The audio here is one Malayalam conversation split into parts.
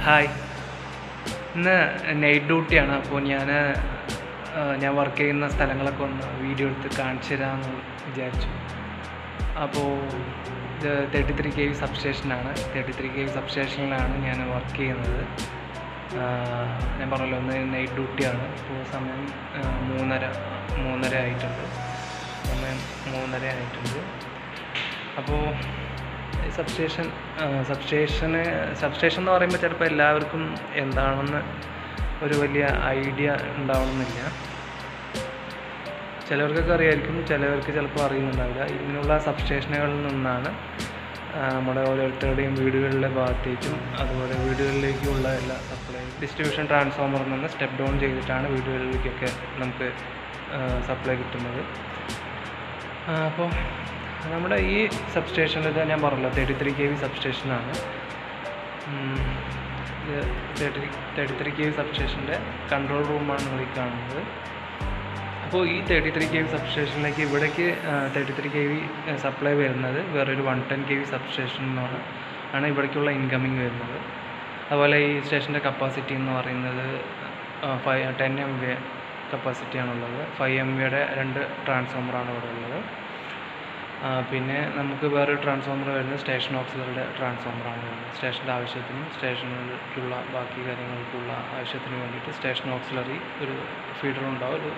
ഹായ് ഇന്ന് നൈറ്റ് ഡ്യൂട്ടിയാണ് അപ്പോൾ ഞാൻ ഞാൻ വർക്ക് ചെയ്യുന്ന സ്ഥലങ്ങളൊക്കെ ഒന്ന് വീഡിയോ എടുത്ത് കാണിച്ചു തരാമെന്ന് വിചാരിച്ചു അപ്പോൾ ഇത് തേർട്ടി ത്രീ കെ വി സബ്സ്റ്റേഷനാണ് തേർട്ടി ത്രീ കെ വി സബ്സ്റ്റേഷനിലാണ് ഞാൻ വർക്ക് ചെയ്യുന്നത് ആ, ഞാൻ പറഞ്ഞല്ലോ ഒന്ന് നൈറ്റ് ഡ്യൂട്ടിയാണ് ഇപ്പോൾ സമയം ആ, മൂന്നര മൂന്നര ആയിട്ടുണ്ട് സമയം മൂന്നര ആയിട്ടുണ്ട് അപ്പോൾ ഈ സബ്സ്റ്റേഷൻ സബ്സ്റ്റേഷന് സബ്സ്റ്റേഷൻ എന്ന് പറയുമ്പോൾ ചിലപ്പോൾ എല്ലാവർക്കും എന്താണെന്ന് ഒരു വലിയ ഐഡിയ ഉണ്ടാവണമെന്നില്ല ചിലവർക്കൊക്കെ അറിയായിരിക്കും ചിലവർക്ക് ചിലപ്പോൾ അറിയുന്നുണ്ടാവില്ല ഇങ്ങനെയുള്ള സബ്സ്റ്റേഷനുകളിൽ നിന്നാണ് ആ, നമ്മുടെ ഓരോരുത്തരുടെയും വീടുകളിലെ ഭാഗത്തേക്കും അതുപോലെ വീടുകളിലേക്കുള്ള എല്ലാ സപ്ലൈ ഡിസ്ട്രിബ്യൂഷൻ ട്രാൻസ്ഫോമറിൽ നിന്ന് സ്റ്റെപ്പ് ഡൗൺ ചെയ്തിട്ടാണ് വീടുകളിലേക്കൊക്കെ നമുക്ക് സപ്ലൈ കിട്ടുന്നത് ആ, അപ്പോൾ നമ്മുടെ ഈ സബ്സ്റ്റേഷൻ ഇത് ഞാൻ പറഞ്ഞല്ലോ തേർട്ടി ത്രീ കെ വി സബ്സ്റ്റേഷനാണ് ഇത് thirty thirty three K V സബ്സ്റ്റേഷൻ്റെ കൺട്രോൾ റൂമാണ് നിങ്ങൾ ഈ കാണുന്നത് അപ്പോൾ ഈ തേർട്ടി ത്രീ കെ വി സബ്സ്റ്റേഷനിലേക്ക് ഇവിടേക്ക് thirty three K V supply വരുന്നത് വേറൊരു one ten K V substation എന്നാണ് ആണ് ഇവിടേക്കുള്ള ഇൻകമിങ് വരുന്നത് അതുപോലെ ഈ സ്റ്റേഷൻ്റെ കപ്പാസിറ്റി എന്ന് പറയുന്നത് ഫൈവ് ടെൻ എം വി കപ്പാസിറ്റിയാണുള്ളത് ഫൈവ് എം വിയുടെ രണ്ട് ട്രാൻസ്ഫോമറാണ് ഇവിടെ ഉള്ളത് ആ, പിന്നെ നമുക്ക് വേറെ ട്രാൻസ്ഫോമർ വരുന്നത് സ്റ്റേഷൻ ഓക്സിലറുടെ ട്രാൻസ്ഫോമറാണ് വരുന്നത് സ്റ്റേഷൻ്റെ ആവശ്യത്തിനും സ്റ്റേഷനിലേക്കുള്ള ബാക്കി കാര്യങ്ങൾക്കുള്ള ആവശ്യത്തിന് വേണ്ടിയിട്ട് സ്റ്റേഷൻ ഓക്സിലറി ഒരു ഫീഡർ ഉണ്ടാവും ഒരു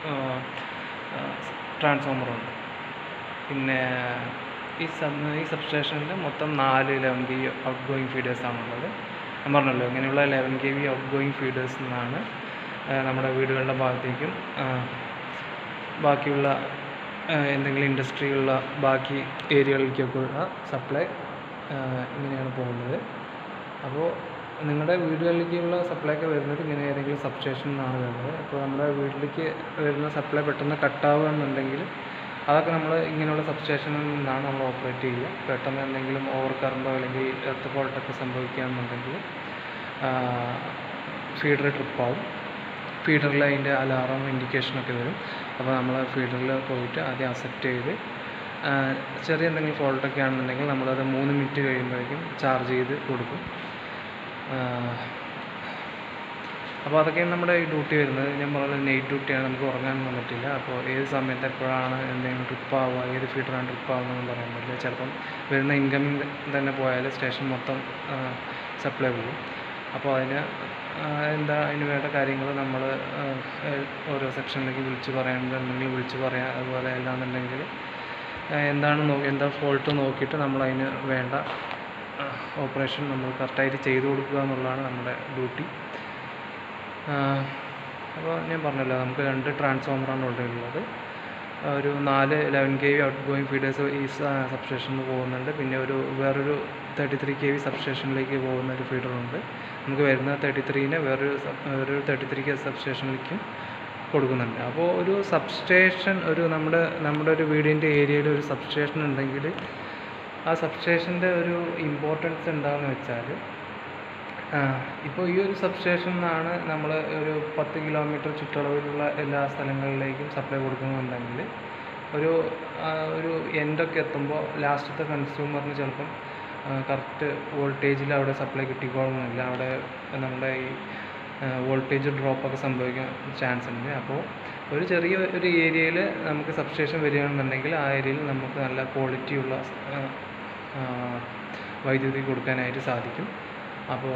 ട്രാൻസ്ഫോമറുണ്ട് പിന്നെ ഈ സബ് ഈ സബ്സ്റ്റേഷനിൽ മൊത്തം നാല് eleven K V outgoing ഫീഡേഴ്സാണുള്ളത് ഞാൻ പറഞ്ഞല്ലോ ഇങ്ങനെയുള്ള eleven K V outgoing feeders നിന്നാണ് ആ, നമ്മുടെ വീടുകളുടെ ഭാഗത്തേക്കും ആ, ബാക്കിയുള്ള ആ, എന്തെങ്കിലും ഇൻഡസ്ട്രിയുള്ള ബാക്കി ഏരിയകളിലേക്കൊക്കെ ഉള്ള സപ്ലൈ ഇങ്ങനെയാണ് പോകുന്നത് അപ്പോൾ നിങ്ങളുടെ വീടുകളിലേക്കുള്ള സപ്ലൈ ഒക്കെ വരുന്നത് ഇങ്ങനെ ഏതെങ്കിലും സബ്സ്റ്റേഷനിൽ നിന്നാണ് വരുന്നത് അപ്പോൾ നമ്മുടെ വീട്ടിലേക്ക് വരുന്ന സപ്ലൈ പെട്ടെന്ന് കട്ടാവുകയെന്നുണ്ടെങ്കിൽ അതൊക്കെ നമ്മൾ ഇങ്ങനെയുള്ള സബ്സ്റ്റേഷനിൽ നിന്നാണ് നമ്മൾ ഓപ്പറേറ്റ് ചെയ്യുക പെട്ടെന്ന് എന്തെങ്കിലും ഓവർ കറണ്ടോ അല്ലെങ്കിൽ എർത്ത് ഫോൾട്ടൊക്കെ സംഭവിക്കുകയാണെന്നുണ്ടെങ്കിൽ ഫീഡർ ട്രിപ്പാവും ഫീഡറിൽ അതിൻ്റെ അലാറം ഇൻഡിക്കേഷനൊക്കെ വരും അപ്പോൾ നമ്മൾ ഫീഡറിൽ പോയിട്ട് ആദ്യം അക്സെപ്റ്റ് ചെയ്ത് ആ, ചെറിയ എന്തെങ്കിലും ഫോൾട്ടൊക്കെ ആണെന്നുണ്ടെങ്കിൽ നമ്മളത് മൂന്ന് മിനിറ്റ് കഴിയുമ്പോഴേക്കും ചാർജ് ചെയ്ത് കൊടുക്കും അപ്പോൾ അതൊക്കെയാണ് നമ്മുടെ ഈ ഡ്യൂട്ടി വരുന്നത് ഞാൻ പറഞ്ഞത് നൈറ്റ് ഡ്യൂട്ടിയാണ് നമുക്ക് ഉറങ്ങാനൊന്നും പറ്റില്ല അപ്പോൾ ഏത് സമയത്ത് എപ്പോഴാണ് എന്തെങ്കിലും ട്രിപ്പ് ആവുക ഏത് ഫീഡറാണ് ട്രിപ്പ് ആവുന്നതെന്ന് പറയാൻ പറ്റില്ല ചിലപ്പം വരുന്ന ഇൻകമിങ് തന്നെ പോയാൽ സ്റ്റേഷൻ മൊത്തം സപ്ലൈ പോകും അപ്പോൾ അതിന് ആ, എന്താ അതിന് വേണ്ട കാര്യങ്ങൾ നമ്മൾ ഓരോ സെക്ഷനിലേക്ക് വിളിച്ച് പറയാനുണ്ടെങ്കിൽ വിളിച്ച് പറയാം അതുപോലെ അല്ലാന്നുണ്ടെങ്കിൽ ആ, എന്താണ് നോ എന്താ ഫോൾട്ട് നോക്കിയിട്ട് നമ്മൾ അതിന് വേണ്ട ഓപ്പറേഷൻ നമ്മൾ കറക്റ്റായിട്ട് ചെയ്തു കൊടുക്കുക എന്നുള്ളതാണ് നമ്മുടെ ഡ്യൂട്ടി അപ്പോൾ ഞാൻ പറഞ്ഞല്ലോ നമുക്ക് രണ്ട് ട്രാൻസ്ഫോമറാണ് ഇവിടെ ഉള്ളത് ഒരു നാല് eleven K V outgoing feeders ഈ സബ്സ്റ്റേഷനിൽ പോകുന്നുണ്ട് പിന്നെ ഒരു വേറൊരു തേർട്ടി ത്രീ കെ വി സബ്സ്റ്റേഷനിലേക്ക് പോകുന്ന ഒരു ഫീഡറുണ്ട് നമുക്ക് വരുന്ന തേർട്ടി ത്രീനെ വേറൊരു sub- വേറൊരു തേർട്ടി ത്രീ കെ സബ്സ്റ്റേഷനിലേക്കും കൊടുക്കുന്നുണ്ട് അപ്പോൾ ഒരു സബ്സ്റ്റേഷൻ ഒരു നമ്മുടെ നമ്മുടെ ഒരു വീടിൻ്റെ ഏരിയയിൽ ഒരു സബ്സ്റ്റേഷൻ ഉണ്ടെങ്കിൽ ആ സബ്സ്റ്റേഷൻ്റെ ഒരു ഇമ്പോർട്ടൻസ് എന്താണെന്ന് വെച്ചാൽ ഇപ്പോൾ ഈ ഒരു സബ്സ്റ്റേഷൻ നിന്നാണ് നമ്മൾ ഒരു പത്ത് കിലോമീറ്റർ ചുറ്റളവിലുള്ള എല്ലാ സ്ഥലങ്ങളിലേക്കും സപ്ലൈ കൊടുക്കുന്നുണ്ടെങ്കിൽ ഒരു ആ, ഒരു എൻഡൊക്കെ എത്തുമ്പോൾ ലാസ്റ്റത്തെ കൺസ്യൂമറിന് ചിലപ്പം കറക്റ്റ് വോൾട്ടേജിൽ അവിടെ സപ്ലൈ കിട്ടിക്കോളണമെന്നില്ല അവിടെ നമ്മുടെ ഈ വോൾട്ടേജ് ഡ്രോപ്പൊക്കെ സംഭവിക്കാൻ ചാൻസ് ഉണ്ട് അപ്പോൾ ഒരു ചെറിയ ഒരു ഏരിയയിൽ നമുക്ക് സബ്സ്റ്റേഷൻ വരികയാണെന്നുണ്ടെങ്കിൽ ആ ഏരിയയിൽ നമുക്ക് നല്ല ക്വാളിറ്റിയുള്ള വൈദ്യുതി കൊടുക്കാനായിട്ട് സാധിക്കും അപ്പോൾ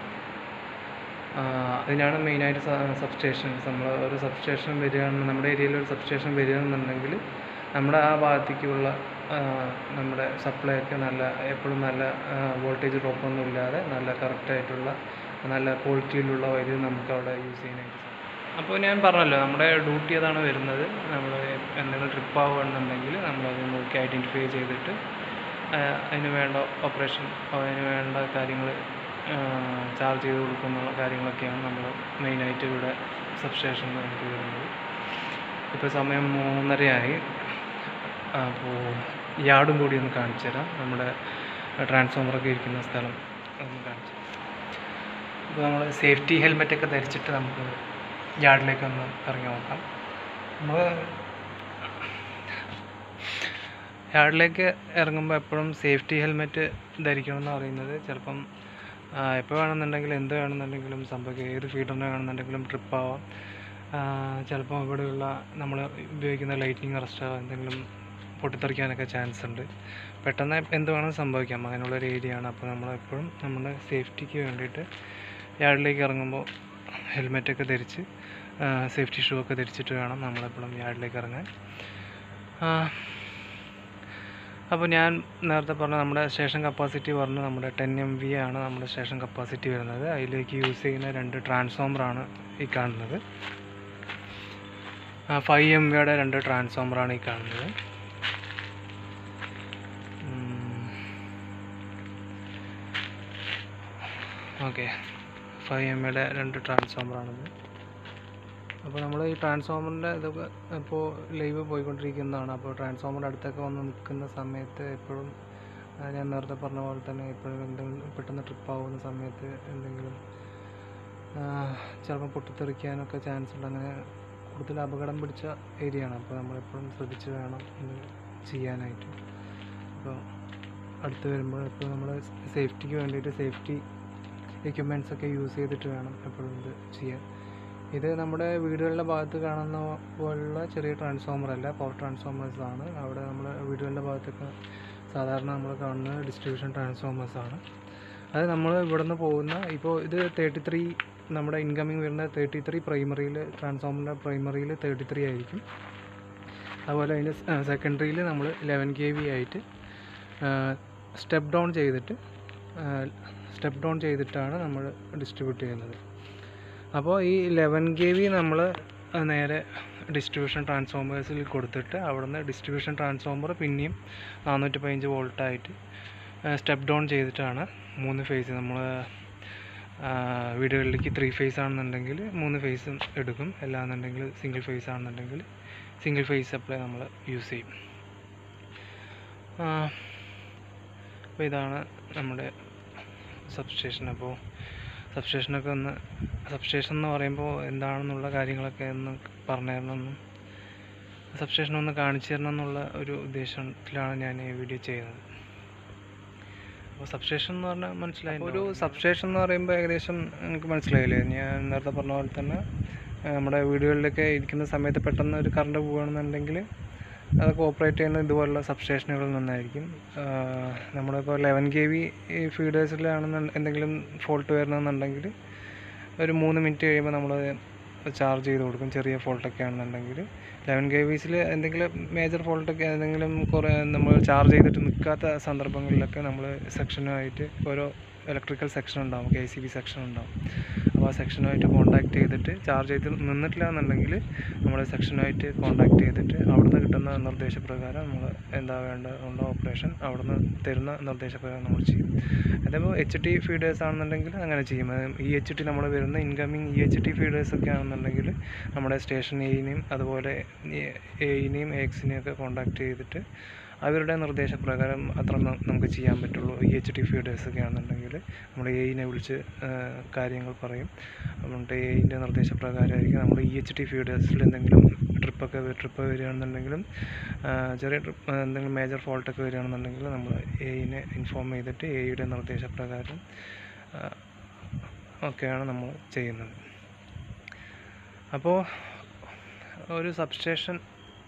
അതിനാണ് മെയിനായിട്ട് സബ്സ്റ്റേഷൻസ് നമ്മൾ ഒരു സബ്സ്റ്റേഷൻ വരികയാണ് നമ്മുടെ ഏരിയയിൽ ഒരു സബ്സ്റ്റേഷൻ വരികയാണെന്നുണ്ടെങ്കിൽ നമ്മുടെ ആ ഭാഗത്തേക്കുള്ള ആ, നമ്മുടെ സപ്ലൈ ഒക്കെ നല്ല എപ്പോഴും നല്ല വോൾട്ടേജ് ഡ്രോപ്പൊന്നും ഇല്ലാതെ നല്ല കറക്റ്റായിട്ടുള്ള നല്ല ക്വാളിറ്റിയിലുള്ള വൈദ്യുതി നമുക്ക് അവിടെ യൂസ് ചെയ്യാനായിട്ട് സാധിക്കും അപ്പോൾ ഞാൻ പറഞ്ഞല്ലോ നമ്മുടെ ഡ്യൂട്ടി അതാണ് വരുന്നത് നമ്മൾ എന്തെങ്കിലും ട്രിപ്പ് ആവുകയാണെന്നുണ്ടെങ്കിൽ നമ്മളത് നോക്കി ഐഡൻറ്റിഫൈ ചെയ്തിട്ട് ആ, അതിന് വേണ്ട ഓപ്പറേഷൻ അതിന് വേണ്ട കാര്യങ്ങൾ ചാർജ് ചെയ്ത് കൊടുക്കുന്ന കാര്യങ്ങളൊക്കെയാണ് നമ്മൾ മെയിനായിട്ട് ഇവിടെ സബ്സ്റ്റേഷനിൽ നമുക്ക് വരുന്നത് ഇപ്പോൾ സമയം മൂന്നരയായി അപ്പോൾ യാർഡും കൂടി ഒന്ന് കാണിച്ചു തരാം നമ്മുടെ ട്രാൻസ്ഫോമറൊക്കെ ഇരിക്കുന്ന സ്ഥലം ഒന്ന് കാണിച്ചു തരാം അപ്പോൾ നമ്മൾ സേഫ്റ്റി ഹെൽമെറ്റൊക്കെ ധരിച്ചിട്ട് നമുക്ക് യാർഡിലേക്ക് ഒന്ന് ഇറങ്ങി നോക്കാം നമ്മൾ യാർഡിലേക്ക് ഇറങ്ങുമ്പോൾ എപ്പോഴും സേഫ്റ്റി ഹെൽമെറ്റ് ധരിക്കണം എന്ന് പറയുന്നത് ചിലപ്പം എപ്പോൾ വേണമെന്നുണ്ടെങ്കിലും എന്ത് വേണമെന്നുണ്ടെങ്കിലും സംഭവിക്കാം ഏത് ഫീഡറിനെ വേണമെന്നുണ്ടെങ്കിലും ട്രിപ്പ് ആവാം ചിലപ്പോൾ ഇവിടെയുള്ള നമ്മൾ ഉപയോഗിക്കുന്ന ലൈറ്റിനിങ് അറസ്റ്റോ എന്തെങ്കിലും പൊട്ടിത്തെറിക്കാനൊക്കെ ചാൻസ് ഉണ്ട് പെട്ടെന്ന് എന്ത് വേണം സംഭവിക്കാം അങ്ങനെയുള്ള ഒരു ഏരിയ ആണ് അപ്പോൾ നമ്മളെപ്പോഴും നമ്മുടെ സേഫ്റ്റിക്ക് വേണ്ടിയിട്ട് യാർഡിലേക്ക് ഇറങ്ങുമ്പോൾ ഹെൽമെറ്റൊക്കെ ധരിച്ച് സേഫ്റ്റി ഷൂ ഒക്കെ ധരിച്ചിട്ട് വേണം നമ്മളെപ്പോഴും യാർഡിലേക്ക് ഇറങ്ങാൻ ആ, അപ്പോൾ ഞാൻ നേരത്തെ പറഞ്ഞ നമ്മുടെ സ്റ്റേഷൻ കപ്പാസിറ്റി പറഞ്ഞു നമ്മുടെ ടെൻ എം വി ആണ് നമ്മുടെ സ്റ്റേഷൻ കപ്പാസിറ്റി വരുന്നത് അതിലേക്ക് യൂസ് ചെയ്യുന്ന രണ്ട് ട്രാൻസ്ഫോമറാണ് ഈ കാണുന്നത് ഫൈവ് എം വിയുടെ രണ്ട് ട്രാൻസ്ഫോമറാണ് ഈ കാണുന്നത് ഓക്കെ ഫൈവ് എം വിയുടെ രണ്ട് ട്രാൻസ്ഫോമറാണിത് അപ്പോൾ നമ്മൾ ഈ ട്രാൻസ്ഫോമറിൻ്റെ ഇതൊക്കെ ഇപ്പോൾ ലൈവ് പോയിക്കൊണ്ടിരിക്കുന്നതാണ് അപ്പോൾ ട്രാൻസ്ഫോമറിൻ്റെ അടുത്തൊക്കെ വന്ന് നിൽക്കുന്ന സമയത്ത് എപ്പോഴും ആ, ഞാൻ നേരത്തെ പറഞ്ഞ പോലെ തന്നെ എപ്പോഴും എന്തെങ്കിലും പെട്ടെന്ന് ട്രിപ്പ് ആവുന്ന സമയത്ത് എന്തെങ്കിലും ആ, ചിലപ്പോൾ പൊട്ടിത്തെറിക്കാനൊക്കെ ചാൻസ് ഉണ്ട് അങ്ങനെ കൂടുതൽ അപകടം പിടിച്ച ഏരിയ ആണ് അപ്പോൾ നമ്മളെപ്പോഴും ശ്രദ്ധിച്ച് വേണം ഇത് ചെയ്യാനായിട്ട് അപ്പോൾ അടുത്ത് വരുമ്പോൾ ഇപ്പോൾ നമ്മൾ സേഫ്റ്റിക്ക് വേണ്ടിയിട്ട് സേഫ്റ്റി എക്യുപ്മെൻറ്റ്സ് ഒക്കെ യൂസ് ചെയ്തിട്ട് വേണം എപ്പോഴും ഇത് ചെയ്യാൻ ഇത് നമ്മുടെ വീടുകളുടെ ഭാഗത്ത് കാണുന്ന പോലുള്ള ചെറിയ ട്രാൻസ്ഫോമർ അല്ല പവർ ട്രാൻസ്ഫോമേഴ്സ് ആണ് അവിടെ നമ്മൾ വീടുകളുടെ ഭാഗത്തൊക്കെ സാധാരണ നമ്മൾ കാണുന്ന ഡിസ്ട്രിബ്യൂഷൻ ട്രാൻസ്ഫോമേഴ്സ് ആണ് അത് നമ്മൾ ഇവിടുന്ന് പോകുന്ന ഇപ്പോൾ ഇത് തേർട്ടി ത്രീ നമ്മുടെ ഇൻകമിങ് വരുന്ന തേർട്ടി ത്രീ പ്രൈമറിയിൽ ട്രാൻസ്ഫോമറിൻ്റെ പ്രൈമറിയിൽ തേർട്ടി ത്രീ ആയിരിക്കും അതുപോലെ അതിൻ്റെ സെക്കൻഡറിയിൽ നമ്മൾ ലെവൻ കെ വി ആയിട്ട് സ്റ്റെപ്പ് ഡൗൺ ചെയ്തിട്ട് സ്റ്റെപ്പ് ഡൗൺ ചെയ്തിട്ടാണ് നമ്മൾ ഡിസ്ട്രിബ്യൂട്ട് ചെയ്യുന്നത് അപ്പോൾ ഈ ലെവൻ കെ വി നമ്മൾ നേരെ ഡിസ്ട്രിബ്യൂഷൻ ട്രാൻസ്ഫോമേഴ്സിൽ കൊടുത്തിട്ട് അവിടുന്ന് ഡിസ്ട്രിബ്യൂഷൻ ട്രാൻസ്ഫോമർ പിന്നെയും നാനൂറ്റി പതിനഞ്ച് വോൾട്ടായിട്ട് സ്റ്റെപ്പ് ഡൗൺ ചെയ്തിട്ടാണ് മൂന്ന് ഫേസ് നമ്മൾ വീടുകളിലേക്ക് ത്രീ ഫേസ് ആണെന്നുണ്ടെങ്കിൽ മൂന്ന് ഫേസും എടുക്കും അല്ലാന്നുണ്ടെങ്കിൽ സിംഗിൾ ഫേസ് ആണെന്നുണ്ടെങ്കിൽ സിംഗിൾ ഫേസ് സപ്ലൈ നമ്മൾ യൂസ് ചെയ്യും അപ്പോൾ ഇതാണ് നമ്മുടെ സബ്സ്റ്റേഷൻ അപ്പോൾ സബ്സ്റ്റേഷനൊക്കെ ഒന്ന് സബ്സ്റ്റേഷൻ എന്ന് പറയുമ്പോൾ എന്താണെന്നുള്ള കാര്യങ്ങളൊക്കെ ഒന്ന് പറഞ്ഞു തരണമെന്നും സബ്സ്റ്റേഷൻ ഒന്ന് കാണിച്ചു തരണം എന്നുള്ള ഒരു ഉദ്ദേശത്തിലാണ് ഞാൻ ഈ വീഡിയോ ചെയ്യുന്നത് അപ്പോൾ സബ്സ്റ്റേഷൻ എന്ന് പറഞ്ഞാൽ മനസ്സിലായി ഒരു സബ്സ്റ്റേഷൻ എന്ന് പറയുമ്പോൾ ഏകദേശം നിങ്ങൾക്ക് മനസ്സിലായില്ലേ ഞാൻ നേരത്തെ പറഞ്ഞ പോലെ തന്നെ ആ, നമ്മുടെ വീടുകളിലൊക്കെ ഇരിക്കുന്ന സമയത്ത് പെട്ടെന്ന് ഒരു കറണ്ട് പോവുകയാണെന്നുണ്ടെങ്കിൽ അതൊക്കെ ഓപ്പറേറ്റ് ചെയ്യുന്നത് ഇതുപോലുള്ള സബ്സ്റ്റേഷനുകളിൽ നിന്നായിരിക്കും ആ, നമ്മളിപ്പോൾ ലെവൻ കെ വി ഫീഡേഴ്സിലാണെന്ന് എന്തെങ്കിലും ഫോൾട്ട് വരണമെന്നുണ്ടെങ്കിൽ ഒരു മൂന്ന് മിനിറ്റ് കഴിയുമ്പോൾ നമ്മൾ ചാർജ് ചെയ്ത് കൊടുക്കും ചെറിയ ഫോൾട്ടൊക്കെ ആണെന്നുണ്ടെങ്കിൽ ലെവൻ കെ വിസിൽ എന്തെങ്കിലും മേജർ ഫോൾട്ടൊക്കെ എന്തെങ്കിലും കുറേ നമ്മൾ ചാർജ് ചെയ്തിട്ട് നിൽക്കാത്ത സന്ദർഭങ്ങളിലൊക്കെ നമ്മൾ സെക്ഷനുമായിട്ട് ഓരോ ഇലക്ട്രിക്കൽ സെക്ഷൻ ഉണ്ടാവും കെ സി ബി സെക്ഷൻ ഉണ്ടാവും അപ്പോൾ ആ സെക്ഷനുമായിട്ട് കോൺടാക്ട് ചെയ്തിട്ട് ചാർജ് ചെയ്ത് നിന്നിട്ടില്ല എന്നുണ്ടെങ്കിൽ നമ്മൾ സെക്ഷനുമായിട്ട് കോൺടാക്ട് ചെയ്തിട്ട് അവിടുന്ന് കിട്ടുന്ന നിർദ്ദേശപ്രകാരം നമ്മൾ എന്താ വേണ്ട ഉള്ള ഓപ്പറേഷൻ അവിടുന്ന് തരുന്ന നിർദ്ദേശപ്രകാരം നമ്മൾ ചെയ്യും അതേപോലെ എച്ച് ടി ഫീഡേഴ്സ് ആണെന്നുണ്ടെങ്കിൽ അങ്ങനെ ചെയ്യും ഇ എച്ച് ടി നമ്മൾ വരുന്ന incoming E H T feeders ഒക്കെ ആണെന്നുണ്ടെങ്കിൽ നമ്മുടെ സ്റ്റേഷൻ എയിനെയും അതുപോലെ എയിനെയും എക്സിനെയും ഒക്കെ കോൺടാക്ട് ചെയ്തിട്ട് അവരുടെ നിർദ്ദേശപ്രകാരം അത്ര ന- നമുക്ക് ചെയ്യാൻ പറ്റുള്ളൂ ഇ എച്ച് ടി ഫീഡേഴ്സ് ഒക്കെ ആണെന്നുണ്ടെങ്കിൽ നമ്മൾ എയിനെ വിളിച്ച് ആ, കാര്യങ്ങൾ പറയും അതുകൊണ്ട് എയിൻ്റെ നിർദ്ദേശപ്രകാരമായിരിക്കും നമ്മൾ ഇ എച്ച് ടി ഫീഡേഴ്സിൽ എന്തെങ്കിലും ട്രിപ്പൊക്കെ ട്രിപ്പ് വരികയാണെന്നുണ്ടെങ്കിലും ആ, ചെറിയ ട്രിപ്പ് എന്തെങ്കിലും മേജർ ഫോൾട്ടൊക്കെ വരികയാണെന്നുണ്ടെങ്കിൽ നമ്മൾ എയിനെ ഇൻഫോം ചെയ്തിട്ട് എയുടെ നിർദ്ദേശപ്രകാരം ആ, ഒക്കെയാണ് നമ്മൾ ചെയ്യുന്നത് അപ്പോൾ ഒരു സബ്സ്റ്റേഷൻ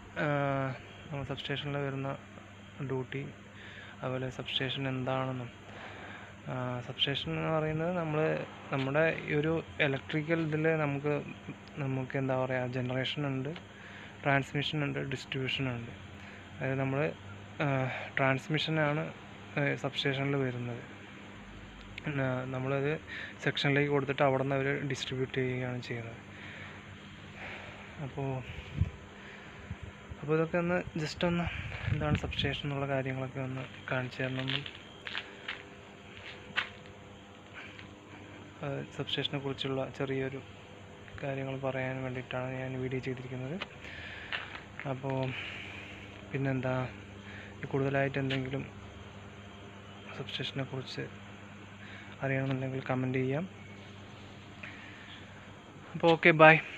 നമ്മൾ സബ്സ്റ്റേഷനിൽ വരുന്ന ഡ്യൂട്ടി അതുപോലെ സബ്സ്റ്റേഷൻ എന്താണെന്നും സബ്സ്റ്റേഷൻ എന്ന് പറയുന്നത് നമ്മൾ നമ്മുടെ ഈ ഒരു ഇലക്ട്രിക്കൽ ഇതിൽ നമുക്ക് നമുക്ക് എന്താ പറയുക ജനറേഷൻ ഉണ്ട് ട്രാൻസ്മിഷൻ ഉണ്ട് ഡിസ്ട്രിബ്യൂഷൻ ഉണ്ട് അതായത് നമ്മൾ ട്രാൻസ്മിഷനാണ് സബ്സ്റ്റേഷനിൽ വരുന്നത് പിന്നെ നമ്മളത് സെക്ഷനിലേക്ക് കൊടുത്തിട്ട് അവിടെ നിന്ന് അവർ ഡിസ്ട്രിബ്യൂട്ട് ചെയ്യുകയാണ് ചെയ്യുന്നത് അപ്പോൾ അപ്പോൾ ഇതൊക്കെ ഒന്ന് ജസ്റ്റ് ഒന്ന് എന്താണ് സബ്സ്റ്റേഷൻ എന്നുള്ള കാര്യങ്ങളൊക്കെ ഒന്ന് കാണിച്ചു തരണമെന്നും സബ്സ്റ്റേഷനെ കുറിച്ചുള്ള ചെറിയൊരു കാര്യങ്ങൾ പറയാൻ വേണ്ടിയിട്ടാണ് ഞാൻ വീഡിയോ ചെയ്തിരിക്കുന്നത് അപ്പോൾ പിന്നെന്താ കൂടുതലായിട്ട് എന്തെങ്കിലും സബ്സ്റ്റേഷനെ കുറിച്ച് അറിയണമെന്നുണ്ടെങ്കിൽ കമൻറ്റ് ചെയ്യാം അപ്പോൾ ഓക്കെ ബൈ